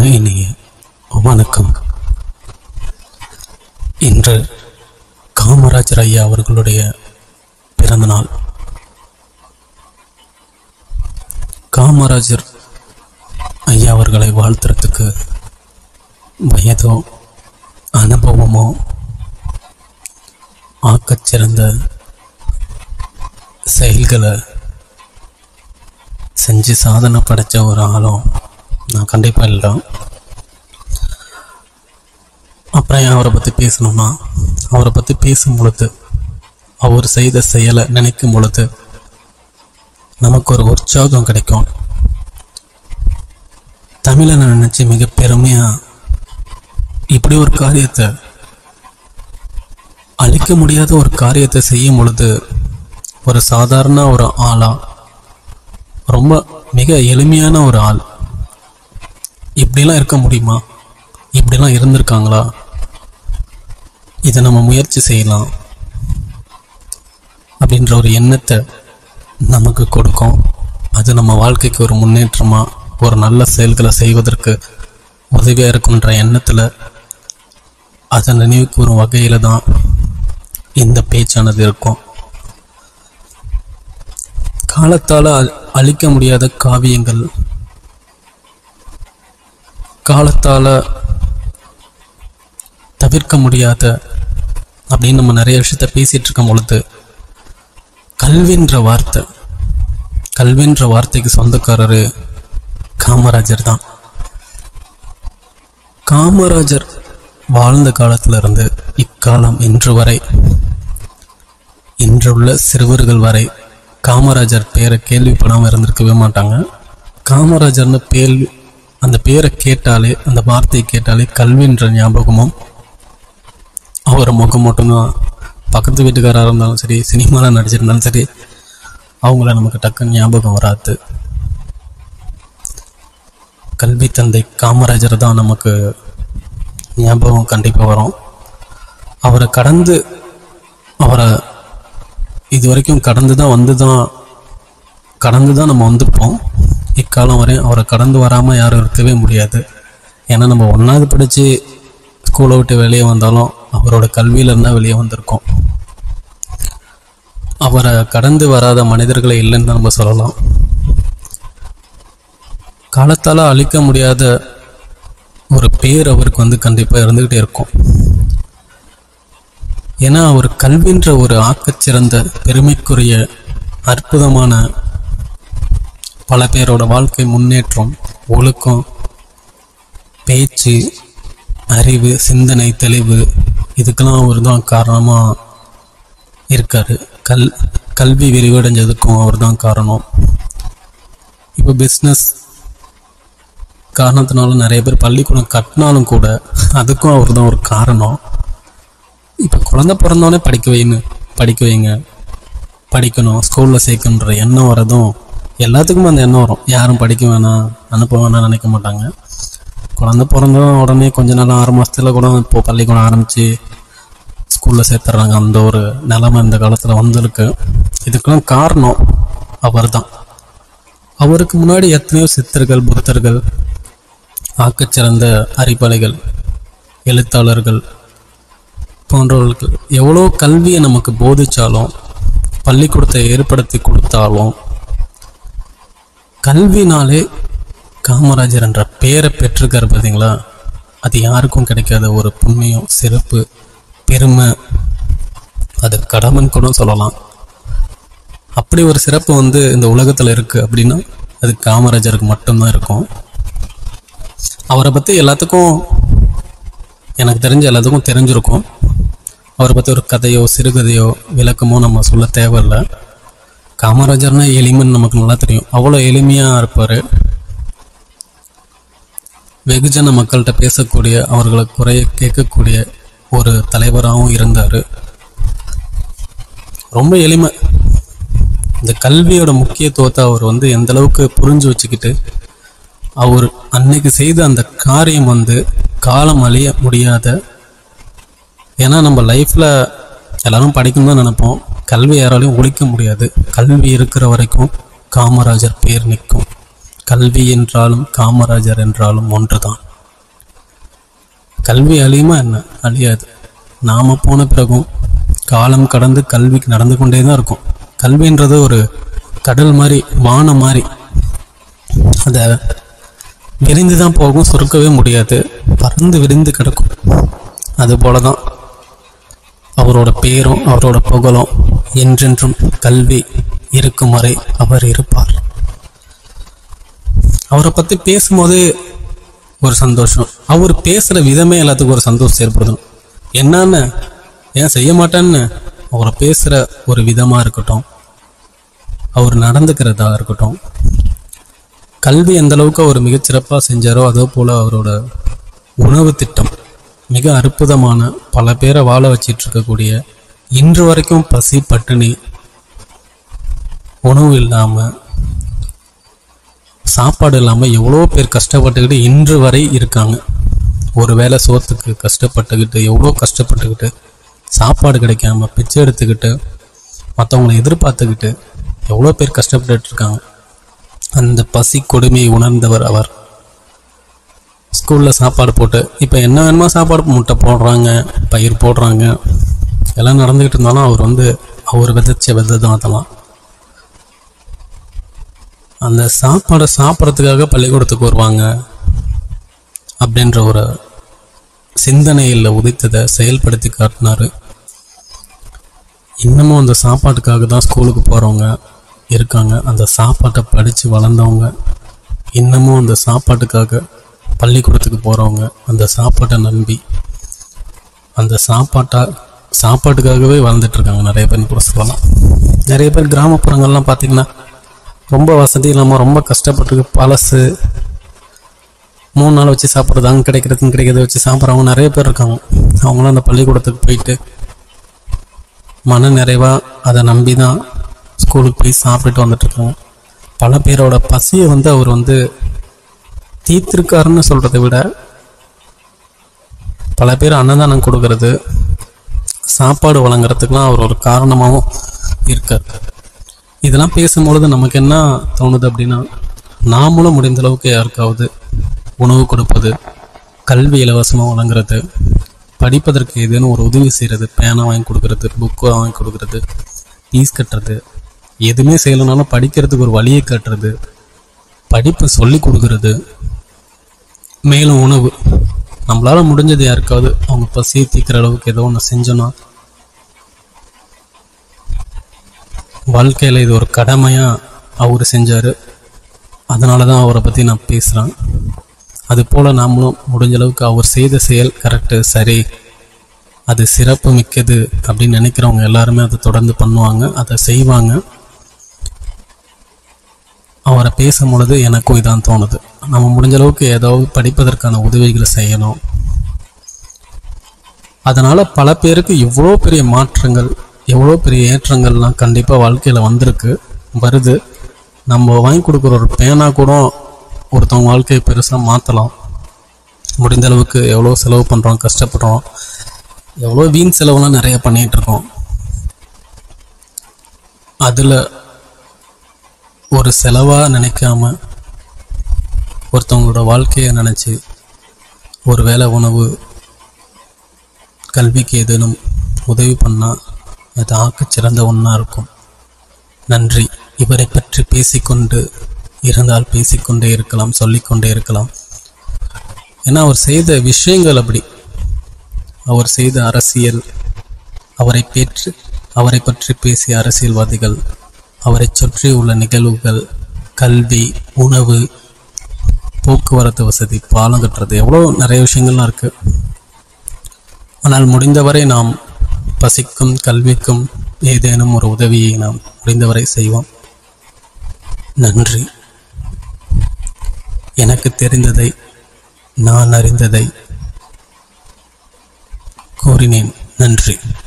இனிய வணக்கம் இன்று காமராஜர் ஐயா அவர்களுடைய பிறந்த நாள் காமராஜர் ஐயா அவர்களை வாழ்த்துறதுக்கு வயதோ அனுபவமோ ஆக்கச் சிறந்த செயல்களை செஞ்சு சாதனை படைச்ச ஒரு ஆளும் நான் கண்டிப்பாக இல்லை அப்புறம் ஏன் அவரை பற்றி பேசணும்னா அவரை பற்றி பேசும் பொழுது அவர் செய்த செயலை நினைக்கும் பொழுது நமக்கு ஒரு உற்சாகம் கிடைக்கும் தமிழனை நினச்சி மிக பெருமையாக இப்படி ஒரு காரியத்தை அழிக்க முடியாத ஒரு காரியத்தை செய்யும் பொழுது ஒரு சாதாரண ஒரு ஆளா ரொம்ப மிக எளிமையான ஒரு ஆள் இப்படிலாம் இருக்க முடியுமா இப்படிலாம் இருந்திருக்காங்களா இதை நம்ம முயற்சி செய்யலாம் அப்படின்ற ஒரு எண்ணத்தை நமக்கு கொடுக்கும் அது நம்ம வாழ்க்கைக்கு ஒரு முன்னேற்றமா ஒரு நல்ல செயல்களை செய்வதற்கு உதவியாக இருக்குன்ற எண்ணத்தில் அதை நினைவு கூறும் வகையில் தான் இந்த பேச்சானது இருக்கும் காலத்தால் அ- அழிக்க முடியாத காவியங்கள் காலத்தால் தவிர்க்க முடியாத அப்படின்னு நம்ம நிறைய விஷயத்த பேசிட்டு இருக்கும் பொழுது கல்வின்ற வார்த்தை கல்வின்ற வார்த்தைக்கு சொந்தக்காரரு காமராஜர் தான் காமராஜர் வாழ்ந்த காலத்துல இருந்து இக்காலம் இன்று வரை இன்றுள்ள சிறுவர்கள் வரை காமராஜர் பேரை கேள்விப்படாமல் இருந்திருக்கவே மாட்டாங்க காமராஜர்னு பேர் அந்த பேரை கேட்டாலே அந்த வார்த்தையை கேட்டாலே கல்வின்ற ஞாபகமும் அவர் முகம் மட்டும்தான் பக்கத்து வீட்டுக்காராக இருந்தாலும் சரி சினிமாவில் நடிச்சிருந்தாலும் சரி அவங்கள நமக்கு டக்குன்னு ஞாபகம் வராது கல்வி தந்தை காமராஜர் தான் நமக்கு ஞாபகம் கண்டிப்பாக வரும் அவரை கடந்து அவரை இது வரைக்கும் கடந்து தான் வந்து தான் கடந்து தான் நம்ம வந்திருப்போம் இக்காலம் வரை அவரை கடந்து வராமல் யாரும் இருக்கவே முடியாது ஏன்னா நம்ம ஒன்றாவது படித்து ஸ்கூலை விட்டு வெளியே வந்தாலும் அவரோட கல்வியில இருந்தால் வெளியே வந்திருக்கோம் அவரை கடந்து வராத மனிதர்களே இல்லைன்னு தான் நம்ம சொல்லலாம் காலத்தால் அழிக்க முடியாத ஒரு பேர் அவருக்கு வந்து கண்டிப்பாக இருந்துக்கிட்டே இருக்கும் ஏன்னா அவர் கல்வின்ற ஒரு ஆக்கச்சிறந்த பெருமைக்குரிய அற்புதமான பல பேரோட வாழ்க்கை முன்னேற்றம் ஒழுக்கம் பேச்சு அறிவு சிந்தனை தெளிவு இதுக்கெல்லாம் அவர் தான் காரணமாக இருக்காரு கல் கல்வி விரிவடைஞ்சதுக்கும் அவர் தான் காரணம் இப்போ பிஸ்னஸ் காரணத்தினால நிறைய பேர் பள்ளிக்கூடம் கட்டினாலும் கூட அதுக்கும் அவர் தான் ஒரு காரணம் இப்போ குழந்தை பிறந்தோடனே படிக்க வைன்னு படிக்க வைங்க படிக்கணும் ஸ்கூலில் சேர்க்கணுன்ற எண்ணம் வரதும் எல்லாத்துக்குமே அந்த எண்ணம் வரும் யாரும் படிக்க வேணாம் அனுப்ப வேணாம் நினைக்க மாட்டாங்க குழந்தை பிறந்தோம் உடனே கொஞ்ச நாள் ஆறு மாசத்துல கூட இப்போ பள்ளிக்கூடம் ஆரம்பித்து ஸ்கூலில் சேர்த்துறாங்க அந்த ஒரு நிலைமை இந்த காலத்தில் வந்திருக்கு இதுக்கெல்லாம் காரணம் அவர் தான் அவருக்கு முன்னாடி எத்தனையோ சித்தர்கள் புத்தர்கள் ஆக்கச்சிறந்த அறிவாளிகள் எழுத்தாளர்கள் போன்றவர்கள் எவ்வளோ கல்வியை நமக்கு போதிச்சாலும் பள்ளிக்கூடத்தை ஏற்படுத்தி கொடுத்தாலும் கல்வினாலே காமராஜர் என்ற பெயரை பெற்றிருக்காரு பார்த்தீங்களா அது யாருக்கும் கிடைக்காத ஒரு புண்ணியம் சிறப்பு பெருமை அது கடமைன்னு கூட சொல்லலாம் அப்படி ஒரு சிறப்பு வந்து இந்த உலகத்தில் இருக்குது அப்படின்னா அது காமராஜருக்கு மட்டும்தான் இருக்கும் அவரை பற்றி எல்லாத்துக்கும் எனக்கு தெரிஞ்ச எல்லாத்துக்கும் தெரிஞ்சிருக்கும் அவரை பற்றி ஒரு கதையோ சிறுகதையோ விளக்கமோ நம்ம சொல்ல தேவையில்லை காமராஜர்னா எளிமைன்னு நமக்கு நல்லா தெரியும் அவ்வளோ எளிமையாக இருப்பார் வெகுஜன மக்கள்கிட்ட பேசக்கூடிய அவர்களை குறைய கேட்கக்கூடிய ஒரு தலைவராகவும் இருந்தார் ரொம்ப எளிமை இந்த கல்வியோட முக்கியத்துவத்தை அவர் வந்து எந்த அளவுக்கு புரிஞ்சு வச்சுக்கிட்டு அவர் அன்னைக்கு செய்த அந்த காரியம் வந்து காலம் அழிய முடியாத ஏன்னா நம்ம லைஃப்பில் எல்லாரும் படிக்கணும் தான் நினைப்போம் கல்வி யாராலையும் ஒழிக்க முடியாது கல்வி இருக்கிற வரைக்கும் காமராஜர் பேர் நிற்கும் கல்வி என்றாலும் காமராஜர் என்றாலும் ஒன்றுதான் கல்வி அழியுமா என்ன அழியாது நாம போன பிறகும் காலம் கடந்து கல்வி நடந்து கொண்டே தான் இருக்கும் கல்வின்றது ஒரு கடல் மாதிரி வானம் மாதிரி அதை விரிந்து தான் போகும் சுருக்கவே முடியாது பறந்து விரிந்து கிடக்கும் அதுபோல தான் அவரோட பேரும் அவரோட புகழும் என்றென்றும் கல்வி இருக்கும் வரை அவர் இருப்பார் அவரை பற்றி பேசும்போது ஒரு சந்தோஷம் அவர் பேசுகிற விதமே எல்லாத்துக்கும் ஒரு சந்தோஷம் ஏற்படுத்தும் என்னன்னு ஏன் செய்ய மாட்டேன்னு அவரை பேசுகிற ஒரு விதமாக இருக்கட்டும் அவர் நடந்துக்கிறதா இருக்கட்டும் கல்வி எந்த அளவுக்கு அவர் மிகச்சிறப்பாக செஞ்சாரோ அதே போல் அவரோட உணவு திட்டம் மிக அற்புதமான பல பேரை வாழ வச்சிட்டு இருக்கக்கூடிய இன்று வரைக்கும் பசி பட்டினி உணவு இல்லாமல் சாப்பாடு இல்லாமல் எவ்வளோ பேர் கஷ்டப்பட்டுக்கிட்டு இன்று வரை இருக்காங்க ஒரு வேளை சோத்துக்கு கஷ்டப்பட்டுக்கிட்டு எவ்வளோ கஷ்டப்பட்டுக்கிட்டு சாப்பாடு கிடைக்காம பிச்சை எடுத்துக்கிட்டு மற்றவங்களை எதிர்பார்த்துக்கிட்டு எவ்வளோ பேர் கஷ்டப்பட்டுட்டு இருக்காங்க அந்த பசி கொடுமையை உணர்ந்தவர் அவர் ஸ்கூலில் சாப்பாடு போட்டு இப்போ என்ன வேணுமோ சாப்பாடு முட்டை போடுறாங்க பயிர் போடுறாங்க எல்லாம் நடந்துக்கிட்டு இருந்தாலும் அவர் வந்து அவர் விதைச்ச விதை தான் அதெல்லாம் அந்த சாப்பாடை சாப்பிட்றதுக்காக பள்ளிக்கூடத்துக்கு வருவாங்க அப்படின்ற ஒரு சிந்தனையில் உதித்ததை செயல்படுத்தி காட்டினாரு இன்னமும் அந்த சாப்பாட்டுக்காக தான் ஸ்கூலுக்கு போகிறவங்க இருக்காங்க அந்த சாப்பாட்டை படித்து வளர்ந்தவங்க இன்னமும் அந்த சாப்பாட்டுக்காக பள்ளிக்கூடத்துக்கு போகிறவங்க அந்த சாப்பாட்டை நம்பி அந்த சாப்பாட்டா சாப்பாட்டுக்காகவே வாழ்ந்துட்டு இருக்காங்க நிறைய பேர் கூட சொல்லலாம் நிறைய பேர் கிராமப்புறங்கள்லாம் பார்த்தீங்கன்னா ரொம்ப வசதி இல்லாமல் ரொம்ப கஷ்டப்பட்டு பழசு மூணு நாள் வச்சு சாப்பிட்றது அங்கே கிடைக்கிறதுங்க கிடைக்கிறத வச்சு சாப்பிட்றவங்க நிறைய பேர் இருக்காங்க அவங்களும் அந்த பள்ளிக்கூடத்துக்கு போயிட்டு மன நிறைவாக அதை நம்பி தான் ஸ்கூலுக்கு போய் சாப்பிட்டுட்டு வந்துட்டு இருக்காங்க பல பேரோட பசியை வந்து அவர் வந்து தீர்த்திருக்காருன்னு சொல்கிறத விட பல பேர் அன்னதானம் கொடுக்கறது சாப்பாடு வழங்குறதுக்கெலாம் அவர் ஒரு காரணமாகவும் இருக்கார் இதெல்லாம் பேசும்பொழுது நமக்கு என்ன தோணுது அப்படின்னா நாமளும் முடிந்த அளவுக்கு யாருக்காவது உணவு கொடுப்பது கல்வி இலவசமாக வழங்குறது படிப்பதற்கு ஏதேனும் ஒரு உதவி செய்கிறது பேனா வாங்கி கொடுக்கறது புக்கு வாங்கி கொடுக்கறது ஃபீஸ் கட்டுறது எதுவுமே செய்யலைனாலும் படிக்கிறதுக்கு ஒரு வழியை காட்டுறது படிப்பு சொல்லி கொடுக்கறது மேலும் உணவு நம்மளால முடிஞ்சது யாருக்காவது அவங்க பசியை தீர்க்கிற அளவுக்கு ஏதோ ஒன்று செஞ்சோன்னா வாழ்க்கையில் இது ஒரு கடமையாக அவர் செஞ்சார் அதனால தான் அவரை பற்றி நான் பேசுகிறேன் அது போல் நாமளும் முடிஞ்ச அளவுக்கு அவர் செய்த செயல் கரெக்டு சரி அது சிறப்பு மிக்கது அப்படின்னு நினைக்கிறவங்க எல்லாருமே அதை தொடர்ந்து பண்ணுவாங்க அதை செய்வாங்க அவரை பேசும் பொழுது எனக்கும் இதான் தோணுது நம்ம முடிஞ்ச அளவுக்கு ஏதாவது படிப்பதற்கான உதவிகளை செய்யணும் அதனால பல பேருக்கு இவ்வளோ பெரிய மாற்றங்கள் எவ்வளோ பெரிய ஏற்றங்கள்லாம் கண்டிப்பாக வாழ்க்கையில் வந்திருக்கு வருது நம்ம வாங்கி கொடுக்குற ஒரு பேனா கூட ஒருத்தவங்க வாழ்க்கையை பெருசாக மாற்றலாம் முடிந்த அளவுக்கு எவ்வளோ செலவு பண்ணுறோம் கஷ்டப்படுறோம் எவ்வளோ வீண் செலவுலாம் நிறைய பண்ணிகிட்டு இருக்கோம் அதில் ஒரு செலவாக நினைக்காம ஒருத்தவங்களோட வாழ்க்கையை நினச்சி ஒரு வேளை உணவு கல்விக்கு ஏதேனும் உதவி பண்ணால் அது ஆக்கச் சிறந்த ஒன்றா இருக்கும் நன்றி இவரை பற்றி பேசிக்கொண்டு இருந்தால் பேசிக்கொண்டே இருக்கலாம் சொல்லிக்கொண்டே இருக்கலாம் ஏன்னா அவர் செய்த விஷயங்கள் அப்படி அவர் செய்த அரசியல் அவரை பேற்று அவரை பற்றி பேசிய அரசியல்வாதிகள் அவரை சுற்றி உள்ள நிகழ்வுகள் கல்வி உணவு போக்குவரத்து வசதி பாலம் கட்டுறது எவ்வளோ நிறைய விஷயங்கள்லாம் இருக்கு ஆனால் முடிந்தவரை நாம் பசிக்கும் கல்விக்கும் ஏதேனும் ஒரு உதவியை நாம் முடிந்தவரை செய்வோம் நன்றி எனக்கு தெரிந்ததை நான் அறிந்ததை கூறினேன் நன்றி